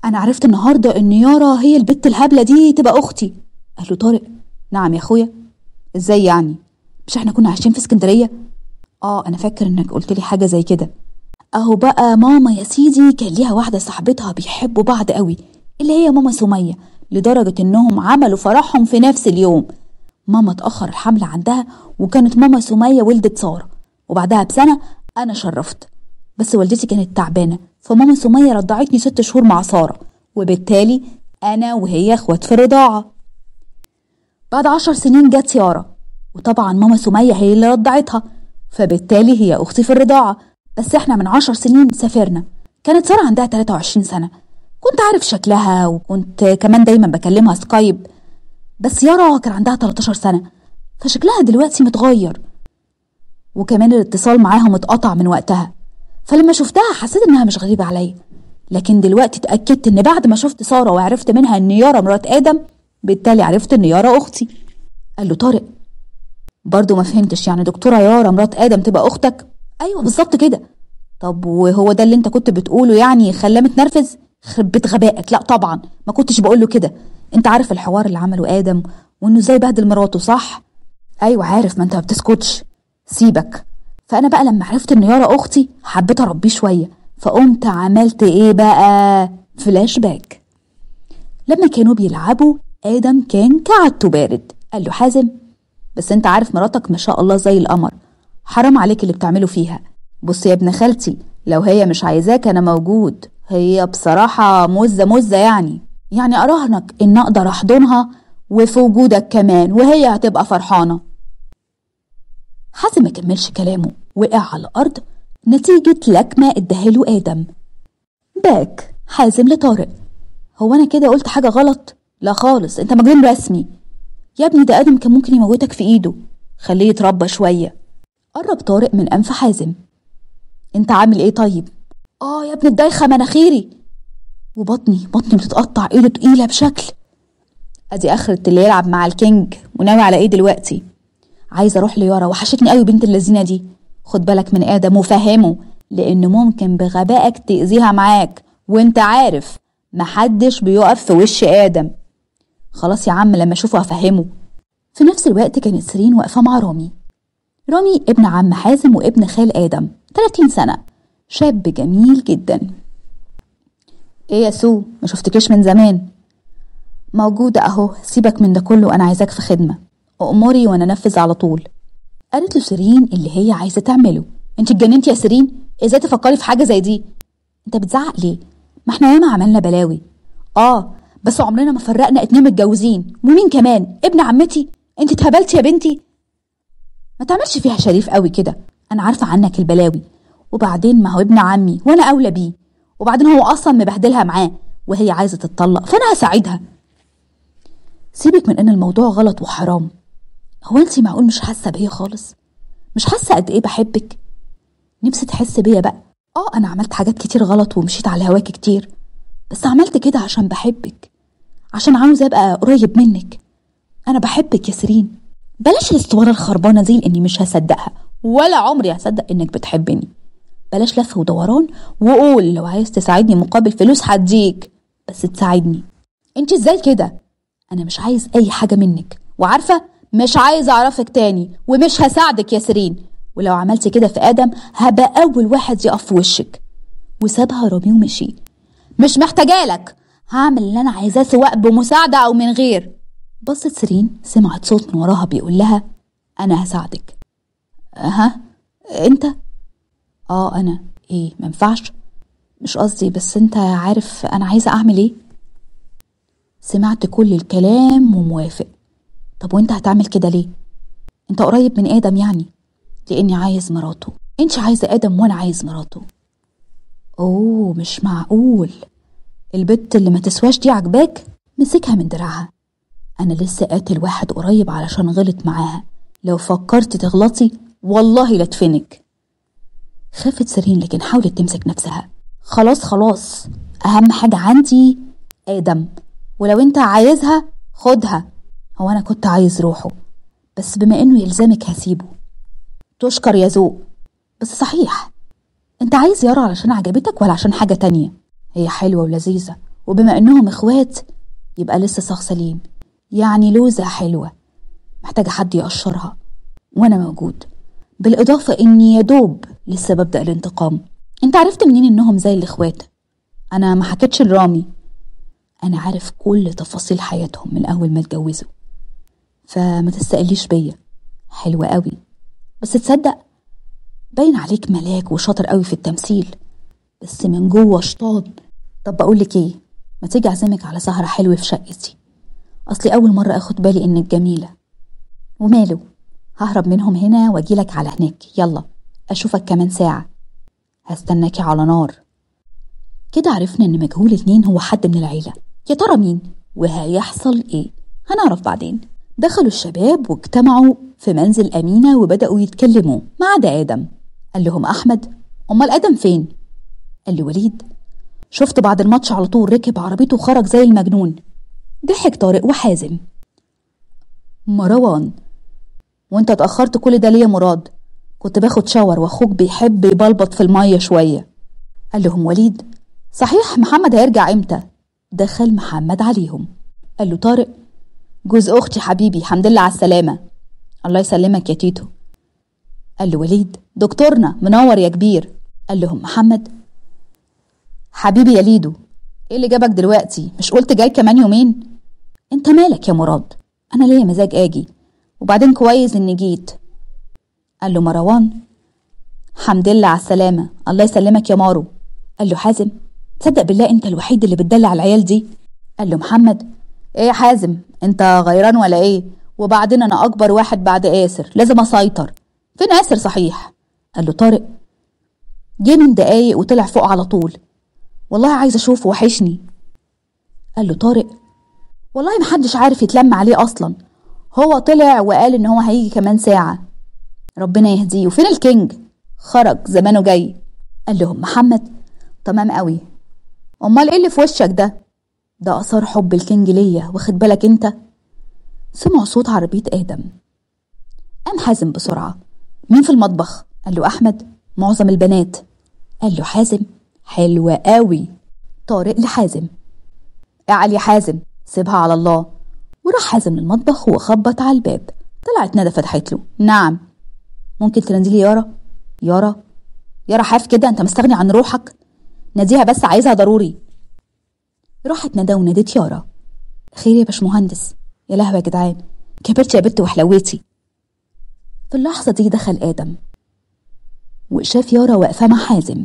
انا عرفت النهارده ان يارا هي البت الهبله دي تبقى اختي قال له طارق نعم يا اخويا ازاي يعني مش احنا كنا عايشين في اسكندريه اه انا فاكر انك قلت لي حاجه زي كده اهو بقى ماما يا سيدي كان ليها واحده صاحبتها بيحبوا بعض قوي اللي هي ماما سميه لدرجه انهم عملوا فرحهم في نفس اليوم ماما اتاخر الحمل عندها وكانت ماما سميه ولدت ساره وبعدها بسنه انا شرفت بس والدتي كانت تعبانه فماما سميه رضعتني ست شهور مع ساره وبالتالي انا وهي اخوات في الرضاعه بعد عشر سنين جت يارا وطبعا ماما سميه هي اللي رضعتها فبالتالي هي اختي في الرضاعه بس احنا من عشر سنين سافرنا كانت ساره عندها 23 سنه كنت عارف شكلها وكنت كمان دايما بكلمها سكايب بس يارا كان عندها 13 سنه فشكلها دلوقتي متغير وكمان الاتصال معاهم اتقطع من وقتها فلما شفتها حسيت انها مش غريبه عليا لكن دلوقتي اتاكدت ان بعد ما شفت ساره وعرفت منها ان يارا مرات ادم بالتالي عرفت ان يارا اختي قال له طارق برضه ما فهمتش يعني دكتوره يارا مرات ادم تبقى اختك ايوه بالظبط كده طب وهو ده اللي انت كنت بتقوله يعني خلاه متنرفز خرب بيت غبائك لا طبعا ما كنتش بقول له كده انت عارف الحوار اللي عمله ادم وانه ازاي بهدل مراته صح ايوه عارف ما انت ما بتسكتش سيبك فانا بقى لما عرفت ان يارا اختي حبيت اربيه شويه فقمت عملت ايه بقى فلاش باك لما كانوا بيلعبوا ادم كان كعادته بارد قال له حازم بس انت عارف مراتك ما شاء الله زي القمر حرام عليك اللي بتعمله فيها بص يا ابن خالتي لو هي مش عايزاك انا موجود هي بصراحة مزة مزة يعني يعني اراهنك ان اقدر احضنها وفي وجودك كمان وهي هتبقى فرحانة حازم ما كملش كلامه وقع على الارض نتيجة لكمة اداهاله ادم باك حازم لطارق هو انا كده قلت حاجة غلط لا خالص انت مجنون رسمي يا ابني ده ادم كان ممكن يموتك في ايده خليه يتربى شوية قرب طارق من انف حازم انت عامل ايه طيب اه يا ابني الدايخه مناخيري وبطني بطني بتتقطع ايده تقيله بشكل ادي اخرة اللي يلعب مع الكينج وناوي على ايه دلوقتي عايزه اروح ليارا وحشتني قوي بنت اللذينه دي خد بالك من ادم وفهمه لان ممكن بغبائك تاذيها معاك وانت عارف محدش بيقف في وش ادم خلاص يا عم لما اشوفه هفهمه في نفس الوقت كانت سيرين واقفه مع رامي رامي ابن عم حازم وابن خال ادم 30 سنه شاب جميل جدا ايه يا سو ما شفتكيش من زمان موجودة اهو سيبك من ده كله انا عايزاك في خدمة اموري وانا انفذ على طول قالت له سيرين اللي هي عايزة تعمله انت اتجننتي يا سيرين ازاي تفكري في حاجة زي دي انت بتزعق ليه ما احنا ياما عملنا بلاوي اه بس عمرنا ما فرقنا اتنين متجوزين ومين كمان ابن عمتي انت اتهبلتي يا بنتي ما تعملش فيها شريف قوي كده انا عارفة عنك البلاوي وبعدين ما هو ابن عمي وانا اولى بيه وبعدين هو اصلا مبهدلها معاه وهي عايزه تتطلق فانا هساعدها سيبك من ان الموضوع غلط وحرام هو انت معقول مش حاسه بيا خالص مش حاسه قد ايه بحبك نفسي تحس بيا بقى اه انا عملت حاجات كتير غلط ومشيت على هواك كتير بس عملت كده عشان بحبك عشان عاوزه ابقى قريب منك انا بحبك يا سيرين بلاش الاسطوانه الخربانه دي لاني مش هصدقها ولا عمري هصدق انك بتحبني بلاش لف ودوران وقول لو عايز تساعدني مقابل فلوس هديك بس تساعدني انت ازاي كده انا مش عايز اي حاجه منك وعارفه مش عايز اعرفك تاني ومش هساعدك يا سيرين ولو عملتي كده في ادم هبقى اول واحد يقف في وشك وسابها رامي ومشي مش محتاجالك هعمل اللي انا عايزاه سواء بمساعده او من غير بصت سيرين سمعت صوت من وراها بيقول لها انا هساعدك ها انت اه انا ايه منفعش مش قصدي بس انت عارف انا عايزه اعمل ايه سمعت كل الكلام وموافق طب وانت هتعمل كده ليه انت قريب من ادم يعني لاني عايز مراته انت عايزه ادم وانا عايز مراته اوه مش معقول البت اللي ما تسواش دي عجباك مسكها من دراعها انا لسه قاتل واحد قريب علشان غلط معاها لو فكرت تغلطي والله لادفنك خافت سيرين لكن حاولت تمسك نفسها خلاص خلاص اهم حاجه عندي ادم ولو انت عايزها خدها هو انا كنت عايز روحه بس بما انه يلزمك هسيبه تشكر يا ذوق بس صحيح انت عايز يارا علشان عجبتك ولا عشان حاجه تانية هي حلوه ولذيذه وبما إنهم إخوات يبقى لسه صاغ سليم يعني لوزة حلوة محتاجة حد يقشرها وأنا موجود بالإضافة إني يا دوب لسه ببدأ الانتقام أنت عرفت منين إنهم زي الإخوات أنا ما حكيتش لرامي أنا عارف كل تفاصيل حياتهم من أول ما اتجوزوا فما تستقليش بيا حلوة قوي بس تصدق باين عليك ملاك وشاطر قوي في التمثيل بس من جوه شطان طب بقولك ايه ما تيجي اعزمك على سهرة حلوة في شقتي اصلي اول مرة اخد بالي انك جميلة وماله ههرب منهم هنا واجيلك على هناك يلا اشوفك كمان ساعة هستناكي على نار كده عرفنا ان مجهول اتنين هو حد من العيلة يا ترى مين وهيحصل ايه هنعرف بعدين دخلوا الشباب واجتمعوا في منزل أمينة وبدأوا يتكلموا ما عدا آدم قال لهم أحمد أمال آدم فين؟ قال لي وليد شفت بعد الماتش على طول ركب عربيته وخرج زي المجنون ضحك طارق وحازم مروان وانت اتأخرت كل ده ليه يا مراد كنت باخد شاور واخوك بيحب يبلبط في المية شوية قال لهم وليد صحيح محمد هيرجع امتى دخل محمد عليهم قال له طارق جوز اختي حبيبي الحمد لله على السلامة الله يسلمك يا تيتو قال له وليد دكتورنا منور يا كبير قال لهم محمد حبيبي يا ليدو ايه اللي جابك دلوقتي مش قلت جاي كمان يومين انت مالك يا مراد انا ليا مزاج اجي وبعدين كويس اني جيت قال له مروان حمد لله على السلامة الله يسلمك يا مارو قال له حازم تصدق بالله انت الوحيد اللي بتدلع العيال دي قال له محمد ايه يا حازم انت غيران ولا ايه وبعدين انا اكبر واحد بعد آسر لازم اسيطر فين آسر صحيح قال له طارق جه من دقايق وطلع فوق على طول والله عايز اشوفه وحشني قال له طارق والله محدش عارف يتلم عليه اصلا هو طلع وقال ان هو هيجي كمان ساعة ربنا يهديه وفين الكينج خرج زمانه جاي قال لهم محمد تمام قوي امال ايه اللي في وشك ده ده اثار حب الكينج ليا واخد بالك انت سمعوا صوت عربية ادم قام حازم بسرعة مين في المطبخ قال له احمد معظم البنات قال له حازم حلوة قوي طارق لحازم اعل يا حازم سيبها على الله وراح حازم للمطبخ وخبط على الباب طلعت ندى فتحت له نعم ممكن تنزلي يارا يارا يارا حاف كده انت مستغني عن روحك ناديها بس عايزها ضروري راحت ندى ونادت يارا خير يا باشمهندس يا لهوي يا جدعان كبرت يا بنت وحلوتي في اللحظة دي دخل آدم وشاف يارا واقفة مع حازم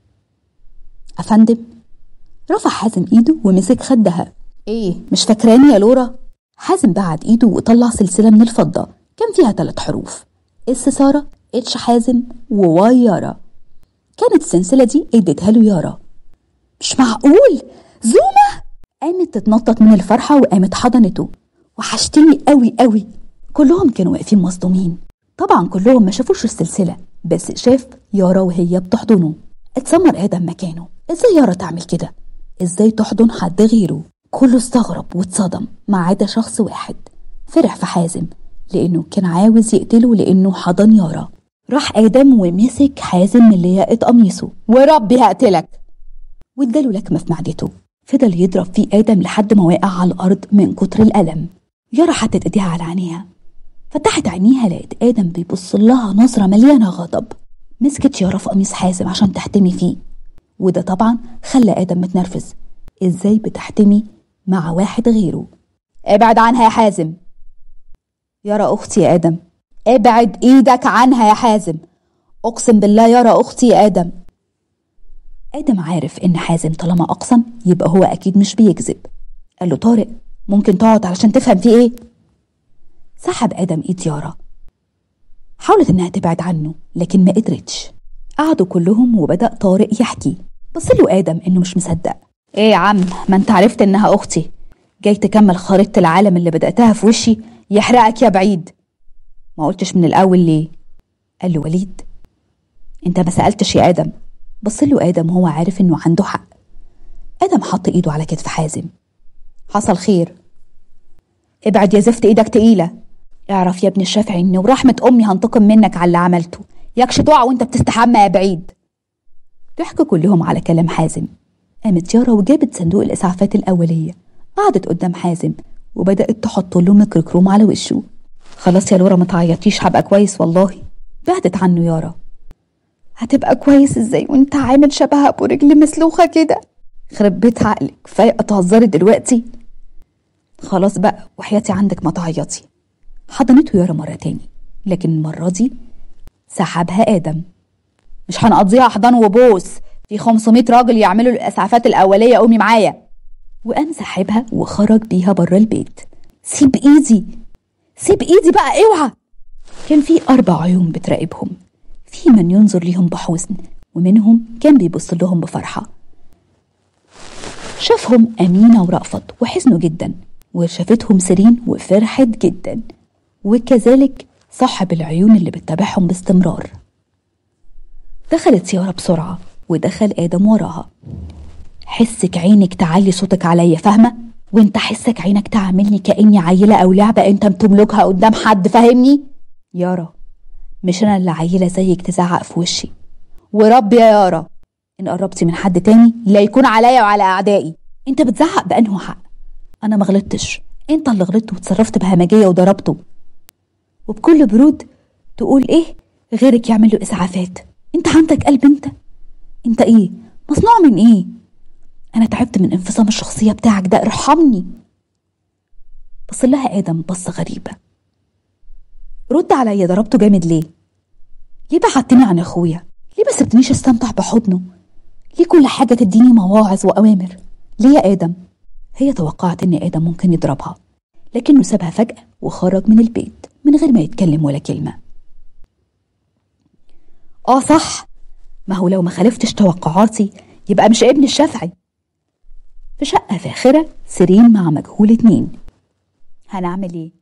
أفندم رفع حازم إيده ومسك خدها إيه مش فاكراني يا لورا حازم بعد إيده وطلع سلسلة من الفضة كان فيها ثلاث حروف اس سارة اتش حازم وواي يارا كانت السلسلة دي اديتها له يارا مش معقول زومة قامت تتنطط من الفرحة وقامت حضنته وحشتني قوي قوي كلهم كانوا واقفين مصدومين طبعا كلهم ما شافوش السلسلة بس شاف يارا وهي بتحضنه اتسمر آدم مكانه ازاي يارا تعمل كده ازاي تحضن حد غيره كله استغرب واتصدم ما عدا شخص واحد فرح في حازم لانه كان عاوز يقتله لانه حضن يارا راح ادم ومسك حازم من لياقة قميصه وربي هقتلك واداله لكمة في معدته فضل يضرب فيه ادم لحد ما وقع على الارض من كتر الالم يارا حطت ايديها على عينيها فتحت عينيها لقيت ادم بيبص لها نظرة مليانة غضب مسكت يارا في قميص حازم عشان تحتمي فيه وده طبعا خلى ادم متنرفز ازاي بتحتمي مع واحد غيره ابعد عنها يا حازم يارا اختي يا ادم ابعد ايدك عنها يا حازم اقسم بالله يارا اختي يا ادم ادم عارف ان حازم طالما اقسم يبقى هو اكيد مش بيكذب قال له طارق ممكن تقعد علشان تفهم في ايه سحب ادم ايد يارا حاولت انها تبعد عنه لكن ما قدرتش قعدوا كلهم وبدا طارق يحكي بص له ادم انه مش مصدق ايه يا عم ما انت عرفت انها اختي جاي تكمل خريطة العالم اللي بدأتها في وشي يحرقك يا بعيد ما قلتش من الأول ليه قال له وليد انت ما سألتش يا آدم بص له آدم وهو عارف انه عنده حق آدم حط ايده على كتف حازم حصل خير ابعد يا زفت ايدك تقيلة اعرف يا ابن الشافعي ان ورحمة امي هنتقم منك على اللي عملته يكش تقع وانت بتستحمى يا بعيد ضحكوا كلهم على كلام حازم قامت يارا وجابت صندوق الإسعافات الأولية قعدت قدام حازم وبدأت تحط له ميكروكروم على وشه خلاص يا لورا ما تعيطيش هبقى كويس والله بعدت عنه يارا هتبقى كويس ازاي وانت عامل شبه ابو رجل مسلوخه كده خرب بيت عقلك فايقه تهزري دلوقتي خلاص بقى وحياتي عندك ما تعيطي حضنته يارا مرة تاني لكن المرة دي سحبها آدم مش هنقضيها أحضان وبوس في 500 راجل يعملوا الإسعافات الأولية قومي معايا وقام سحبها وخرج بيها بره البيت سيب إيدي سيب إيدي بقى اوعى كان في أربع عيون بتراقبهم في من ينظر ليهم بحزن ومنهم كان بيبص لهم بفرحة شافهم أمينة ورأفت وحزنوا جدا وشافتهم سيرين وفرحت جدا وكذلك صاحب العيون اللي بتتابعهم باستمرار دخلت سيارة بسرعة ودخل آدم وراها حسك عينك تعلي صوتك عليا فاهمة؟ وانت حسك عينك تعاملني كأني عيلة أو لعبة انت بتملكها قدام حد فاهمني؟ يارا مش أنا اللي عيلة زيك تزعق في وشي ورب يا يارا إن قربتي من حد تاني لا يكون عليا وعلى أعدائي انت بتزعق بأنه حق أنا ما غلطتش انت اللي غلطت وتصرفت بهمجية وضربته وبكل برود تقول ايه غيرك يعمل له اسعافات انت عندك قلب انت انت ايه مصنوع من ايه انا تعبت من انفصام الشخصيه بتاعك ده ارحمني بص لها ادم بصه غريبه رد عليا ضربته جامد ليه ليه بعدتني عن اخويا ليه ما سبتنيش استمتع بحضنه ليه كل حاجه تديني مواعظ واوامر ليه يا ادم هي توقعت ان ادم ممكن يضربها لكنه سابها فجاه وخرج من البيت من غير ما يتكلم ولا كلمة آه صح ما هو لو ما خالفتش توقعاتي يبقى مش ابن الشافعي في شقة فاخرة سيرين مع مجهول اتنين هنعمل ايه